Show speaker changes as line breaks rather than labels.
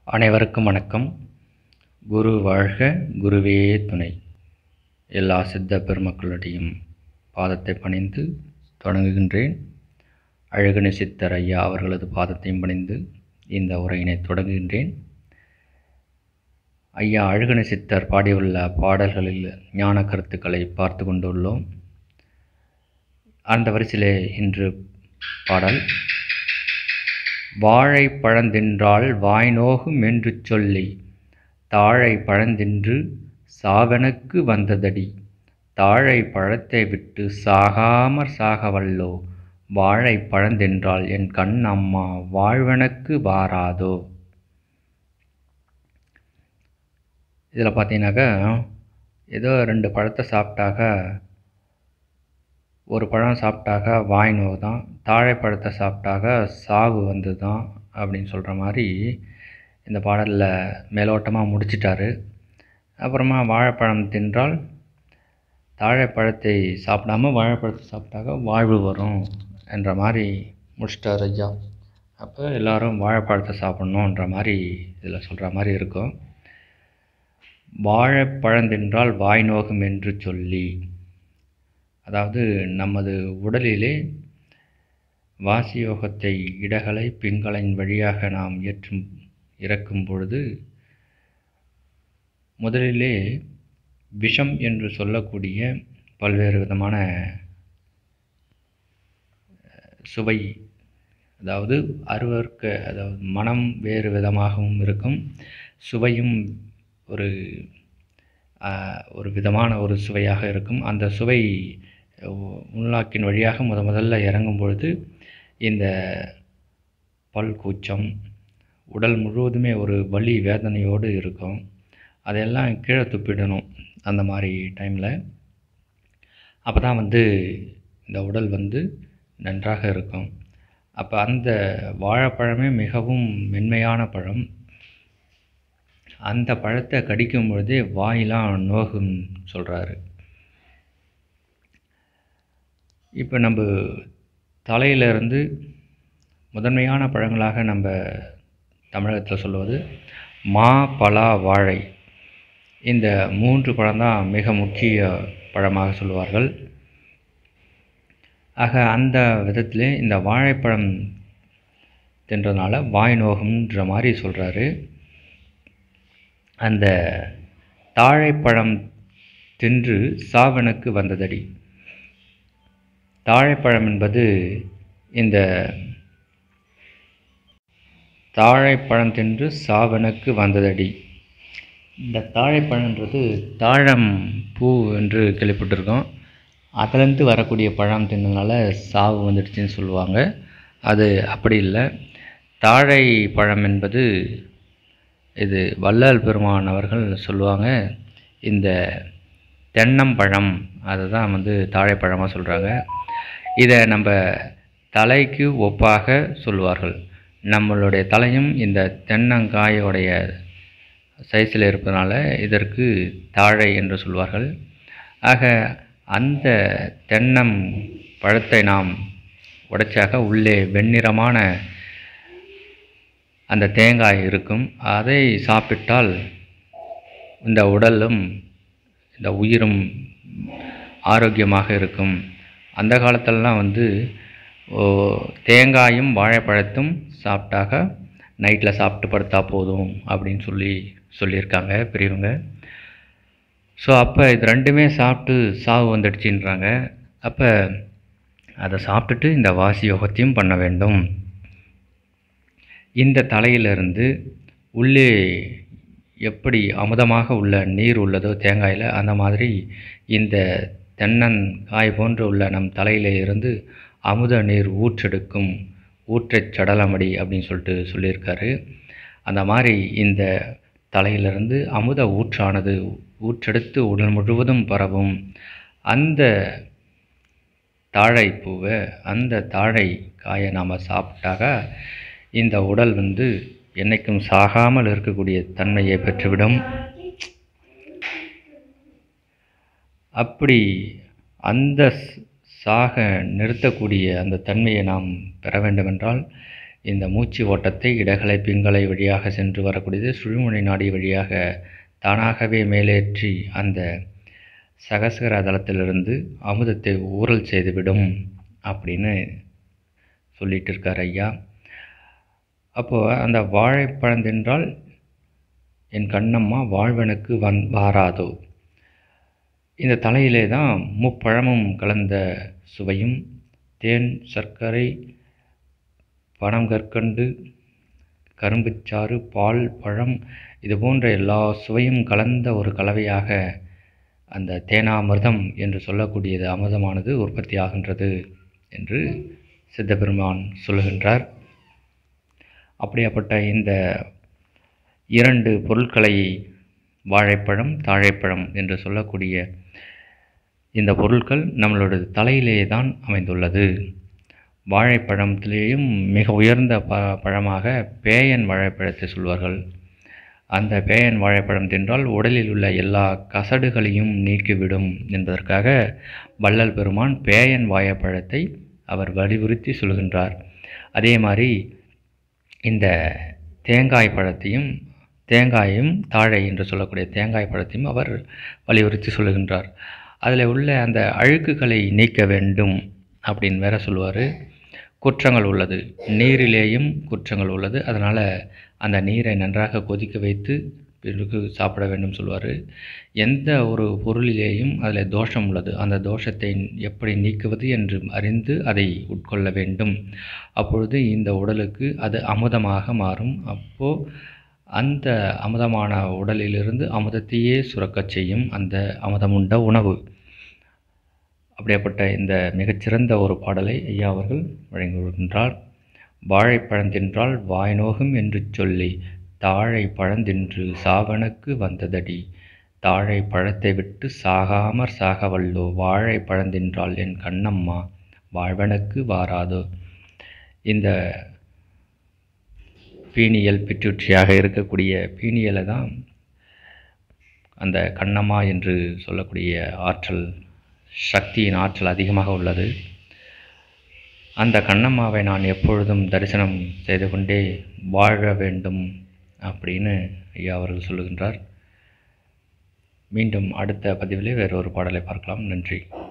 அனைவருக்கும் வணக்கம் குரு வாழ்க குருவே துணை எல்லா சித்த பெருமக்களுடையும் பாதத்தை பணிந்து தொடங்குகின்றேன் அழகுனி சித்தர் ஐயா அவர்களது பாதத்தையும் பணிந்து இந்த உரையினை தொடங்குகின்றேன் ஐயா அழகுனி சித்தர் பாடியுள்ள பாடல்களில் ஞான கருத்துக்களை பார்த்து கொண்டுள்ளோம் அந்த வரிசையிலே இன்று பாடல் வாழை பழந்தின்றால் வாய்நோகும் என்று சொல்லி தாழை பழந்தின்று சாவனுக்கு வந்ததடி தாழை பழத்தை விட்டு சாகாமற் சாகவல்லோ வாழை பழந்தென்றால் என் கண் அம்மா வாழ்வனுக்கு வாராதோ இதில் பார்த்தீங்கன்னாக்கா ஏதோ ரெண்டு பழத்தை சாப்பிட்டாக்கா ஒரு பழம் சாப்பிட்டாக்கா வாய் நோவு தான் தாழைப்பழத்தை சாப்பிட்டாக்கா சாவு வந்து தான் அப்படின்னு சொல்கிற மாதிரி இந்த பாடலில் மேலோட்டமாக முடிச்சிட்டாரு அப்புறமா வாழைப்பழம் தின்றால் தாழைப்பழத்தை சாப்பிடாம வாழைப்பழத்தை சாப்பிட்டாக்கா வாழ்வு வரும் என்ற மாதிரி முடிச்சிட்டார் ஐயா அப்போ எல்லோரும் வாழைப்பழத்தை சாப்பிட்ணுன்ற மாதிரி இதில் சொல்கிற மாதிரி இருக்கும் வாழைப்பழம் தின்றால் வாய் நோகும் என்று சொல்லி அதாவது நமது உடலிலே வாசியோகத்தை இடகலை பின்களின் வழியாக நாம் ஏற்றும் இறக்கும் பொழுது முதலிலே விஷம் என்று சொல்லக்கூடிய பல்வேறு விதமான சுவை அதாவது அருவருக்க அதாவது மனம் வேறு விதமாகவும் இருக்கும் சுவையும் ஒரு ஒரு விதமான ஒரு சுவையாக இருக்கும் அந்த சுவை உள்நாக்கின் வழியாக முத முதல்ல இறங்கும் பொழுது இந்த பல் கூச்சம் உடல் முழுவதுமே ஒரு வலி வேதனையோடு இருக்கும் அதையெல்லாம் கீழே துப்பிடணும் அந்த மாதிரி டைமில் அப்போ தான் வந்து இந்த உடல் வந்து நன்றாக இருக்கும் அப்போ அந்த வாழைப்பழமே மிகவும் மென்மையான பழம் அந்த பழத்தை கடிக்கும் பொழுதே வாயெலாம் நோகும் சொல்கிறாரு இப்போ நம்ம தலையிலிருந்து முதன்மையான பழங்களாக நம்ம தமிழகத்தில் சொல்லுவது மா பலா வாழை இந்த மூன்று பழம்தான் மிக முக்கிய பழமாக சொல்லுவார்கள் ஆக அந்த விதத்திலே இந்த வாழைப்பழம் தின்றதுனால வாய் நோகும்ன்ற மாதிரி சொல்கிறாரு அந்த தாழைப்பழம் தின்று சாவனுக்கு வந்ததடி தாழைப்பழம் என்பது இந்த தாழைப்பழம் தின்று சாவனுக்கு வந்ததடி இந்த தாழைப்பழன்றது தாழம் பூ என்று கேள்விப்பட்டிருக்கோம் அதுலேருந்து வரக்கூடிய பழம் தின்னதுனால சாவு வந்துடுச்சுன்னு சொல்லுவாங்க அது அப்படி இல்லை தாழை பழம் என்பது இது வள்ளல் பெருமான் அவர்கள் சொல்லுவாங்க இந்த தென்னம்பழம் அதை தான் வந்து தாழைப்பழமாக சொல்கிறாங்க இதை நம்ம தலைக்கு ஒப்பாக சொல்லுவார்கள் நம்மளுடைய தலையும் இந்த தென்னங்காயோடைய சைஸில் இருப்பதனால இதற்கு தாழை என்று சொல்வார்கள் ஆக அந்த தென்னம் பழத்தை நாம் உடைச்சாக உள்ளே வெண்ணிறமான அந்த தேங்காய் இருக்கும் அதை சாப்பிட்டால் இந்த உடலும் இந்த உயிரும் ஆரோக்கியமாக இருக்கும் அந்த காலத்திலலாம் வந்து தேங்காயும் வாழைப்பழத்தும் சாப்பிட்டாக நைட்டில் சாப்பிட்டு படுத்தா போதும் அப்படின்னு சொல்லி சொல்லியிருக்காங்க பெரியவங்க ஸோ அப்போ இது ரெண்டுமே சாப்பிட்டு சாவு வந்துடுச்சுன்றாங்க அப்போ அதை சாப்பிட்டுட்டு இந்த வாசி யோகத்தையும் பண்ண வேண்டும் இந்த தலையிலிருந்து உள்ளே எப்படி அமுதமாக உள்ள நீர் உள்ளதோ தேங்காயில் அந்த மாதிரி இந்த தென்னங்காய் போன்று உள்ள நம் தலையில இருந்து அமுத நீர் ஊற்றெடுக்கும் ஊற்றச் சடலமடி அப்படின்னு சொல்லிட்டு சொல்லியிருக்காரு அந்த மாதிரி இந்த தலையிலிருந்து அமுத ஊற்றானது ஊற்றெடுத்து உடல் முழுவதும் பரவும் அந்த தாழை பூவை அந்த தாழை காயை நாம் சாப்பிட்டாக இந்த உடல் வந்து என்றைக்கும் சாகாமல் இருக்கக்கூடிய தன்மையை பெற்றுவிடும் அப்படி அந்த சாக நிறுத்தக்கூடிய அந்த தன்மையை நாம் பெற வேண்டுமென்றால் இந்த மூச்சு ஓட்டத்தை இடகலை பிங்களை வழியாக சென்று வரக்கூடியது சுழுமுனை நாடி வழியாக தானாகவே மேலேற்றி அந்த சகசகர தளத்திலிருந்து அமுதத்தை ஊறல் செய்துவிடும் அப்படின்னு சொல்லிட்டு இருக்கார் ஐயா அப்போது அந்த வாழைப்பழம் தின்றால் என் கண்ணம்மா வாழ்வனுக்கு வந் வாராதோ இந்த தலையிலே தான் முப்பழமும் கலந்த சுவையும் தேன் சர்க்கரை பனம் கற்கண்டு கரும்புச்சாறு பால் பழம் இது போன்ற எல்லா சுவையும் கலந்த ஒரு கலவையாக அந்த தேனாமிர்தம் என்று சொல்லக்கூடியது அமிர்தமானது உற்பத்தி ஆகின்றது என்று சித்தபெருமான் சொல்லுகின்றார் அப்படியாப்பட்ட இந்த இரண்டு பொருட்களை வாழைப்பழம் தாழைப்பழம் என்று சொல்லக்கூடிய இந்த பொருட்கள் நம்மளோட தலையிலே தான் அமைந்துள்ளது வாழைப்பழத்திலேயும் மிக உயர்ந்த ப பழமாக பேயன் வாழைப்பழத்தை சொல்வார்கள் அந்த பேயன் வாழைப்பழம் தின்றால் உடலில் உள்ள எல்லா கசடுகளையும் நீக்கிவிடும் என்பதற்காக வள்ளல் பெருமான் பேயன் வாழைப்பழத்தை அவர் வலியுறுத்தி சொல்கின்றார் அதே மாதிரி இந்த தேங்காய் பழத்தையும் தேங்காயும் தாழை என்று சொல்லக்கூடிய தேங்காய் பழத்தையும் அவர் வலியுறுத்தி சொல்லுகின்றார் அதில் உள்ள அந்த அழுக்குகளை நீக்க வேண்டும் அப்படின்னு வேற சொல்லுவார் குற்றங்கள் உள்ளது நீரிலேயும் குற்றங்கள் உள்ளது அதனால் அந்த நீரை நன்றாக கொதிக்க வைத்து பிறகு சாப்பிட வேண்டும் சொல்வார் எந்த ஒரு பொருளிலேயும் அதில் தோஷம் உள்ளது அந்த தோஷத்தை எப்படி நீக்குவது என்று அறிந்து அதை உட்கொள்ள வேண்டும் அப்பொழுது இந்த உடலுக்கு அது அமுதமாக மாறும் அப்போது அந்த அமுதமான உடலிலிருந்து அமுதத்தையே சுரக்கச் செய்யும் அந்த அமுதமுண்ட உணவு அப்படியாப்பட்ட இந்த மிகச்சிறந்த ஒரு பாடலை ஐயா அவர்கள் வழங்கி வருகின்றார் வாழைப்பழம் தின்றால் வாய் நோகும் என்று சொல்லி தாழை பழந்தின்று சாவனுக்கு வந்ததடி தாழை பழத்தை விட்டு சாகாமற் சாக வல்லோ வாழை பழந்தின்றால் என் கண்ணம்மா வாழ்வனுக்கு வாராதோ இந்த பீனியல் பிட்யூட்ரியாக இருக்கக்கூடிய பீனியலை தான் அந்த கண்ணம்மா என்று சொல்லக்கூடிய ஆற்றல் சக்தியின் ஆற்றல் அதிகமாக உள்ளது அந்த கண்ணம்மாவை நான் எப்பொழுதும் தரிசனம் செய்து கொண்டே வாழ வேண்டும் அப்படின்னு ஐயா அவர்கள் சொல்லுகின்றார் மீண்டும் அடுத்த பதிவிலே வேறொரு பாடலை பார்க்கலாம் நன்றி